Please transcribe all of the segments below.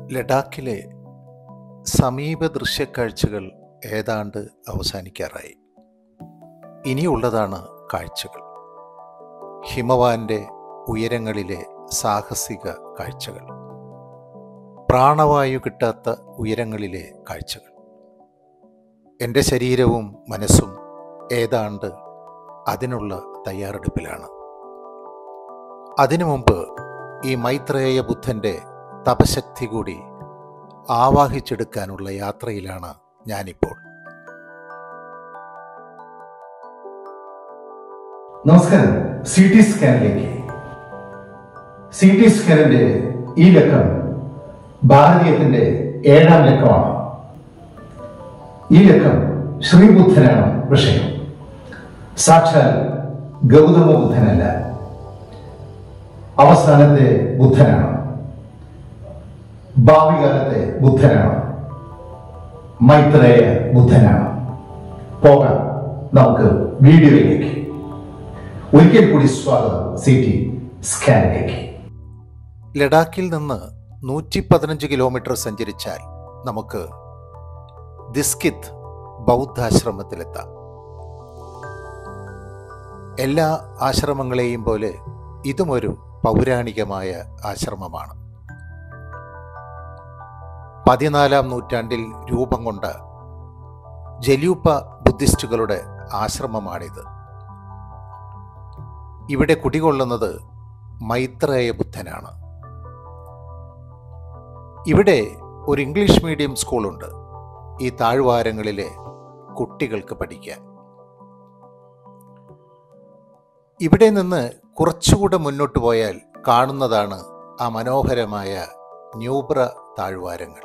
ലഡാക്കിലെ സമീപ ദൃശ്യക്കാഴ്ചകൾ ഏതാണ്ട് അവസാനിക്കാറായി ഇനിയുള്ളതാണ് കാഴ്ചകൾ ഹിമവാന്റെ ഉയരങ്ങളിലെ സാഹസിക കാഴ്ചകൾ പ്രാണവായു കിട്ടാത്ത ഉയരങ്ങളിലെ കാഴ്ചകൾ എൻ്റെ ശരീരവും മനസ്സും ഏതാണ്ട് അതിനുള്ള തയ്യാറെടുപ്പിലാണ് അതിനു മുമ്പ് ഈ മൈത്രേയ ബുദ്ധൻ്റെ തപശക്തി കൂടി ആവാഹിച്ചെടുക്കാനുള്ള യാത്രയിലാണ് ഞാനിപ്പോൾ നമസ്കാരം സി ടി സ്കാനിലേക്ക് സി ടി സ്കാനിന്റെ ഈ ലക്കം ഭാരതീയത്തിന്റെ ഏഴാം ലക്കമാണ് ഈ ലക്കം ശ്രീബുദ്ധനാണ് വിഷയം സാക്ഷാൽ ഗൗതമ ബുദ്ധനല്ല അവസാനത്തെ ബുദ്ധനാണ് ഭാവി കാലത്തെ ബുദ്ധനാണ് മൈത്രേയ ബുദ്ധനാണ് പോകാം നമുക്ക് വീഡിയോയിലേക്ക് ഒരിക്കൽ കൂടി സ്വാഗതം സി ടി സ്കാനിലേക്ക് ലഡാക്കിൽ നിന്ന് നൂറ്റി പതിനഞ്ച് കിലോമീറ്റർ സഞ്ചരിച്ചാൽ നമുക്ക് ദിസ്കിത്ത് ബൗദ്ധാശ്രമത്തിലെത്താം എല്ലാ ആശ്രമങ്ങളെയും പോലെ ഇതുമൊരു പൗരാണികമായ ആശ്രമമാണ് പതിനാലാം നൂറ്റാണ്ടിൽ രൂപം കൊണ്ട ജലൂപ്പ ബുദ്ധിസ്റ്റുകളുടെ ആശ്രമമാണിത് ഇവിടെ കുടികൊള്ളുന്നത് മൈത്രേയ ബുദ്ധനാണ് ഇവിടെ ഒരു ഇംഗ്ലീഷ് മീഡിയം സ്കൂളുണ്ട് ഈ താഴ്വാരങ്ങളിലെ കുട്ടികൾക്ക് പഠിക്കാൻ ഇവിടെ നിന്ന് കുറച്ചുകൂടെ മുന്നോട്ട് പോയാൽ കാണുന്നതാണ് ആ മനോഹരമായ ന്യൂബ്ര താഴ്വാരങ്ങൾ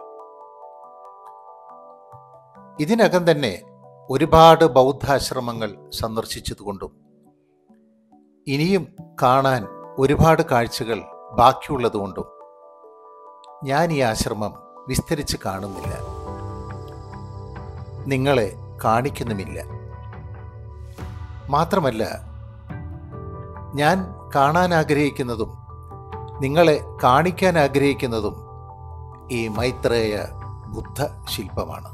ഇതിനകം തന്നെ ഒരുപാട് ബൗദ്ധാശ്രമങ്ങൾ സന്ദർശിച്ചതുകൊണ്ടും ഇനിയും കാണാൻ ഒരുപാട് കാഴ്ചകൾ ബാക്കിയുള്ളതുകൊണ്ടും ഞാൻ ഈ ആശ്രമം വിസ്തരിച്ച് കാണുന്നില്ല നിങ്ങളെ കാണിക്കുന്നുമില്ല മാത്രമല്ല ഞാൻ കാണാൻ ആഗ്രഹിക്കുന്നതും നിങ്ങളെ കാണിക്കാൻ ആഗ്രഹിക്കുന്നതും ഈ മൈത്രേയ ബുദ്ധ ശില്പമാണ്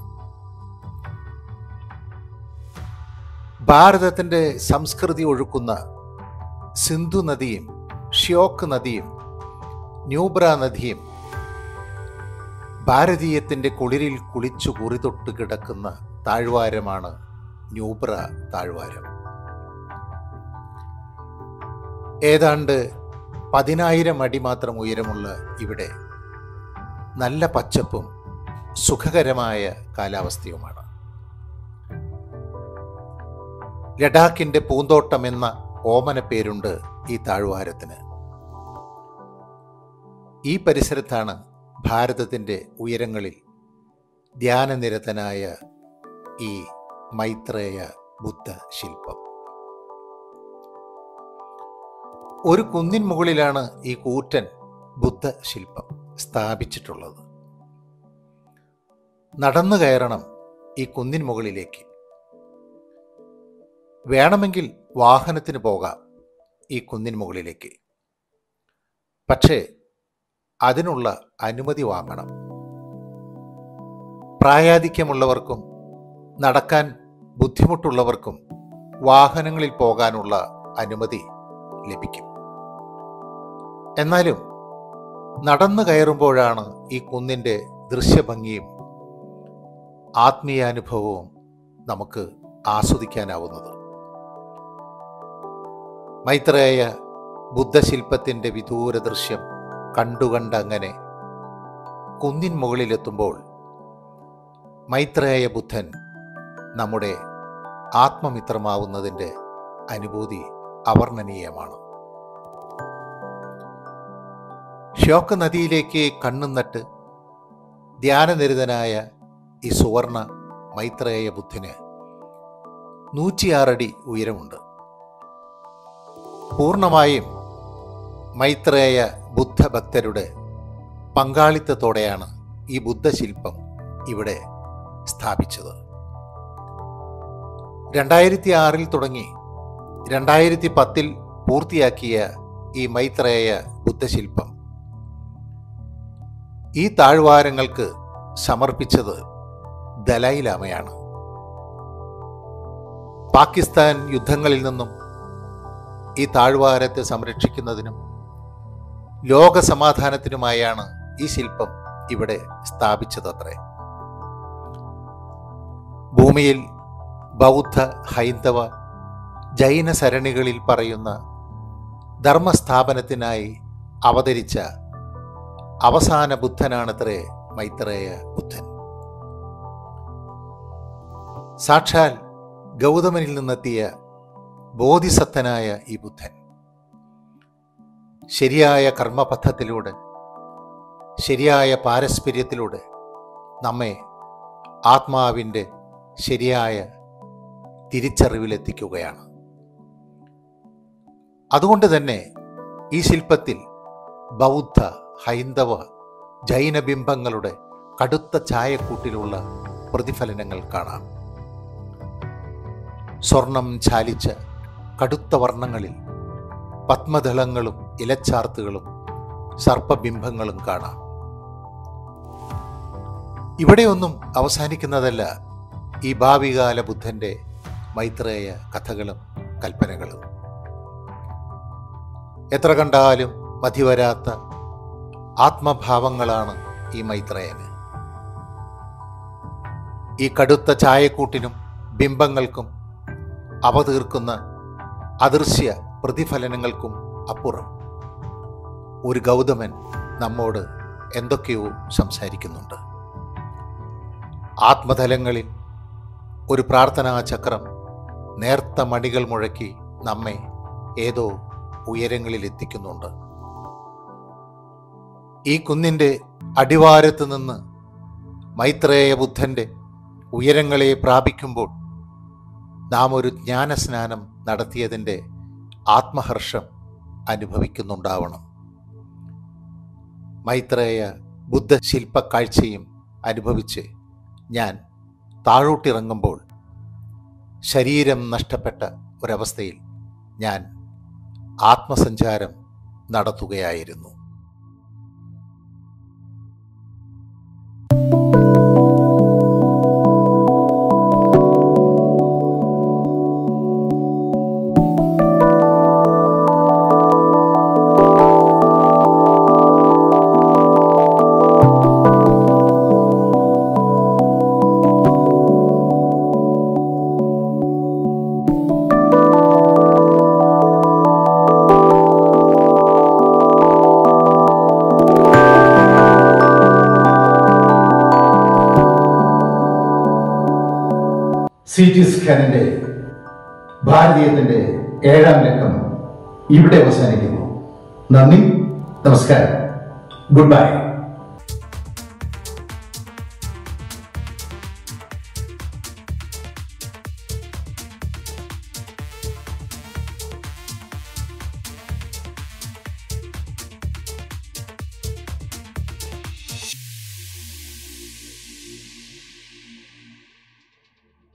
ഭാരതത്തിൻ്റെ സംസ്കൃതി ഒഴുക്കുന്ന സിന്ധു നദിയും ഷ്യോക്ക് നദിയും ന്യൂബ്ര നദിയും ഭാരതീയത്തിൻ്റെ കുളിരിൽ കുളിച്ചു കുറിതൊട്ട് കിടക്കുന്ന താഴ്വാരമാണ് ന്യൂബ്ര താഴ്വാരം ഏതാണ്ട് പതിനായിരം അടി മാത്രം ഉയരമുള്ള ഇവിടെ നല്ല പച്ചപ്പും സുഖകരമായ കാലാവസ്ഥയുമാണ് ലഡാക്കിന്റെ പൂന്തോട്ടം എന്ന ഓമന പേരുണ്ട് ഈ താഴ്വാരത്തിന് ഈ പരിസരത്താണ് ഭാരതത്തിൻ്റെ ഉയരങ്ങളിൽ ധ്യാനനിരതനായ ഈ മൈത്രേയ ബുദ്ധ ശില്പം ഒരു കുന്നിൻ മുകളിലാണ് ഈ കൂറ്റൻ ബുദ്ധ ശില്പം സ്ഥാപിച്ചിട്ടുള്ളത് നടന്നു കയറണം ഈ കുന്നിൻ മുകളിലേക്ക് വേണമെങ്കിൽ വാഹനത്തിന് പോകാം ഈ കുന്നിൻ മുകളിലേക്ക് പക്ഷേ അതിനുള്ള അനുമതി വാങ്ങണം പ്രായാധിക്യമുള്ളവർക്കും നടക്കാൻ ബുദ്ധിമുട്ടുള്ളവർക്കും വാഹനങ്ങളിൽ പോകാനുള്ള അനുമതി ലഭിക്കും എന്നാലും നടന്നു കയറുമ്പോഴാണ് ഈ കുന്നിൻ്റെ ദൃശ്യഭംഗിയും ആത്മീയാനുഭവവും നമുക്ക് ആസ്വദിക്കാനാവുന്നത് മൈത്രേയ ബുദ്ധശില്പത്തിൻ്റെ വിദൂര ദൃശ്യം കണ്ടുകണ്ടങ്ങനെ കുന്നിൻ മുകളിലെത്തുമ്പോൾ മൈത്രേയ ബുദ്ധൻ നമ്മുടെ ആത്മമിത്രമാവുന്നതിൻ്റെ അനുഭൂതി അവർണ്ണനീയമാണ് ഷോക്ക് നദിയിലേക്ക് കണ്ണും നട്ട് ധ്യാനനിരതനായ ഈ സുവർണ മൈത്രേയ ബുദ്ധന് നൂറ്റിയാറടി ഉയരമുണ്ട് പൂർണ്ണമായും മൈത്രേയ ബുദ്ധഭക്തരുടെ പങ്കാളിത്തത്തോടെയാണ് ഈ ബുദ്ധശില്പം ഇവിടെ സ്ഥാപിച്ചത് രണ്ടായിരത്തി ആറിൽ തുടങ്ങി രണ്ടായിരത്തി പത്തിൽ പൂർത്തിയാക്കിയ ഈ മൈത്രേയ ബുദ്ധശില്പം ഈ താഴ്വാരങ്ങൾക്ക് സമർപ്പിച്ചത് ദലൈലാമയാണ് പാകിസ്ഥാൻ യുദ്ധങ്ങളിൽ നിന്നും ഈ താഴ്വാരത്തെ സംരക്ഷിക്കുന്നതിനും ലോക സമാധാനത്തിനുമായാണ് ഈ ശില്പം ഇവിടെ സ്ഥാപിച്ചതത്രേ ഭൂമിയിൽ ബൗദ്ധ ഹൈന്ദവ ജൈന സരണികളിൽ പറയുന്ന ധർമ്മസ്ഥാപനത്തിനായി അവതരിച്ച അവസാന ബുദ്ധനാണത്രേ മൈത്രേയ ബുദ്ധൻ സാക്ഷാൽ ഗൗതമനിൽ നിന്നെത്തിയ ബോധിസത്തനായ ഈ ബുദ്ധൻ ശരിയായ കർമ്മപഥത്തിലൂടെ ശരിയായ പാരസ്പര്യത്തിലൂടെ നമ്മെ ആത്മാവിൻ്റെ ശരിയായ തിരിച്ചറിവിലെത്തിക്കുകയാണ് അതുകൊണ്ട് തന്നെ ഈ ശില്പത്തിൽ ബൗദ്ധ ഹൈന്ദവ ജൈന ബിംബങ്ങളുടെ കടുത്ത ചായക്കൂട്ടിലുള്ള പ്രതിഫലനങ്ങൾ കാണാം സ്വർണം ചാലിച്ച കടുത്ത വർണ്ണങ്ങളിൽ പത്മദളങ്ങളും ഇലച്ചാർത്തുകളും സർപ്പബിംബങ്ങളും കാണാം ഇവിടെയൊന്നും അവസാനിക്കുന്നതല്ല ഈ ഭാവികാല ബുദ്ധന്റെ മൈത്രേയ കഥകളും കൽപ്പനകളും എത്ര കണ്ടാലും മതിവരാത്ത ആത്മഭാവങ്ങളാണ് ഈ മൈത്രേയന് ഈ കടുത്ത ചായക്കൂട്ടിനും ബിംബങ്ങൾക്കും അവതീർക്കുന്ന അദൃശ്യ പ്രതിഫലനങ്ങൾക്കും അപ്പുറം ഒരു ഗൗതമൻ നമ്മോട് എന്തൊക്കെയോ സംസാരിക്കുന്നുണ്ട് ആത്മതലങ്ങളിൽ ഒരു പ്രാർത്ഥനാ ചക്രം നേർത്ത മണികൾ മുഴക്കി നമ്മെ ഏതോ ഉയരങ്ങളിൽ എത്തിക്കുന്നുണ്ട് ഈ കുന്നിൻ്റെ അടിവാരത്ത് നിന്ന് മൈത്രേയ ബുദ്ധന്റെ ഉയരങ്ങളെ പ്രാപിക്കുമ്പോൾ നാം ഒരു ജ്ഞാനസ്നാനം നടത്തിയതിൻ്റെ ആത്മഹർഷം അനുഭവിക്കുന്നുണ്ടാവണം മൈത്രേയ ബുദ്ധ ശില്പക്കാഴ്ചയും അനുഭവിച്ച് ഞാൻ താഴോട്ടിറങ്ങുമ്പോൾ ശരീരം നഷ്ടപ്പെട്ട ഒരവസ്ഥയിൽ ഞാൻ ആത്മസഞ്ചാരം നടത്തുകയായിരുന്നു സി ടി സ്കാനിന്റെ ഭാരതീയത്തിന്റെ ഏഴാം ലക്കം ഇവിടെ അവസാനിക്കുന്നു നന്ദി നമസ്കാരം ഗുഡ് ബൈ